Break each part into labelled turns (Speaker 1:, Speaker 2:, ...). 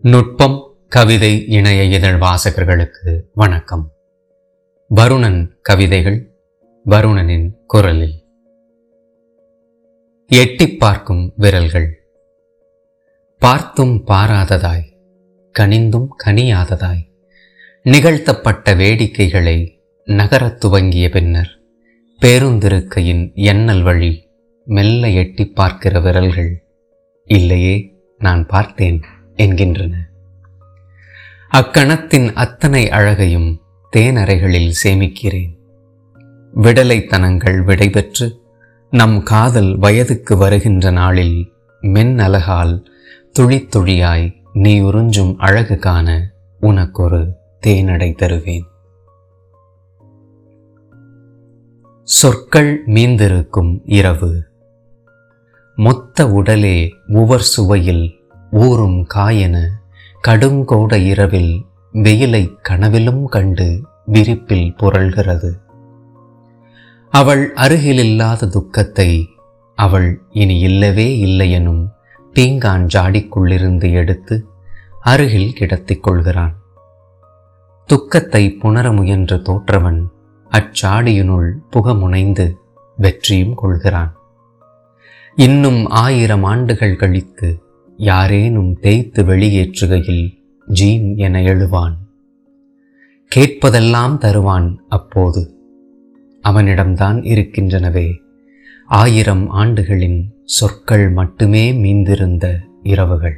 Speaker 1: நுட்பம் கவிதை இணைய இதழ் வாசகர்களுக்கு வணக்கம் வருணன் கவிதைகள் வருணனின் குரலில் எட்டிப் பார்க்கும் விரல்கள் பார்த்தும் பாராததாய் கனிந்தும் கனியாததாய் நிகழ்த்தப்பட்ட வேடிக்கைகளை நகரத் துவங்கிய பின்னர் பேருந்திருக்கையின் எண்ணல் வழி மெல்ல எட்டிப் பார்க்கிற விரல்கள் இல்லையே நான் பார்த்தேன் என்கின்றன அக்கணத்தின் அத்தனை அழகையும் தேனறைகளில் சேமிக்கிறேன் விடலைத்தனங்கள் விடைபெற்று நம் காதல் வயதுக்கு வருகின்ற நாளில் மென் அலகால் துளித்துளியாய் நீ உறிஞ்சும் அழகு காண உனக்கொரு தேனடை தருவேன் சொற்கள் மீந்திருக்கும் இரவு மொத்த உடலே உவர் சுவையில் ஊறும் காயென கடுங்கோட இரவில் வெயிலை கனவிலும் கண்டு விரிப்பில் புரள்கிறது அவள் அருகிலில்லாத துக்கத்தை அவள் இனி இல்லவே இல்லையெனும் பீங்கான் ஜாடிக்குள்ளிருந்து எடுத்து அருகில் கிடத்திக் கொள்கிறான் துக்கத்தை புணர முயன்ற தோற்றவன் அச்சாடியினுள் புகமுனைந்து வெற்றியும் கொள்கிறான் இன்னும் ஆயிரம் ஆண்டுகள் கழித்து யாரேனும் தேய்த்து வெளியேற்றுகையில் ஜீன் என எழுவான் கேட்பதெல்லாம் தருவான் அப்போது அவனிடம்தான் இருக்கின்றனவே ஆயிரம் ஆண்டுகளின் சொற்கள் மட்டுமே மீந்திருந்த இரவுகள்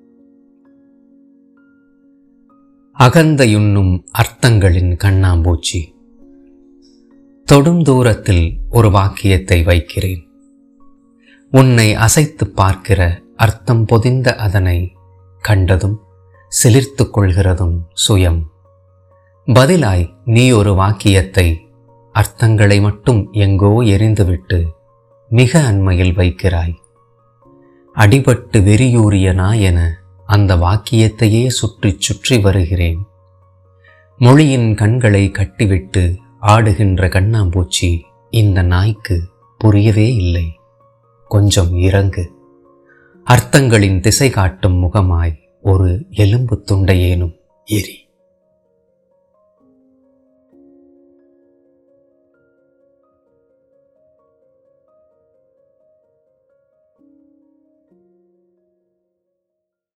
Speaker 1: அகந்தையுண்ணும் அர்த்தங்களின் கண்ணாம்பூச்சி தொடும் தூரத்தில் ஒரு வாக்கியத்தை வைக்கிறேன் உன்னை அசைத்து பார்க்கிற அர்த்தம் பொதிந்த அதனை கண்டதும் சிலிர்த்து கொள்கிறதும் சுயம் பதிலாய் நீ ஒரு வாக்கியத்தை அர்த்தங்களை மட்டும் எங்கோ எரிந்துவிட்டு மிக அண்மையில் வைக்கிறாய் அடிபட்டு வெறியூறிய நான் என அந்த வாக்கியத்தையே சுற்றி சுற்றி வருகிறேன் மொழியின் கண்களை கட்டிவிட்டு ஆடுகின்ற கண்ணாம்பூச்சி இந்த நாய்க்கு புரியவே இல்லை கொஞ்சம் இறங்கு அர்த்தங்களின் திசை காட்டும் முகமாய் ஒரு எலும்பு துண்டையேனும் எரி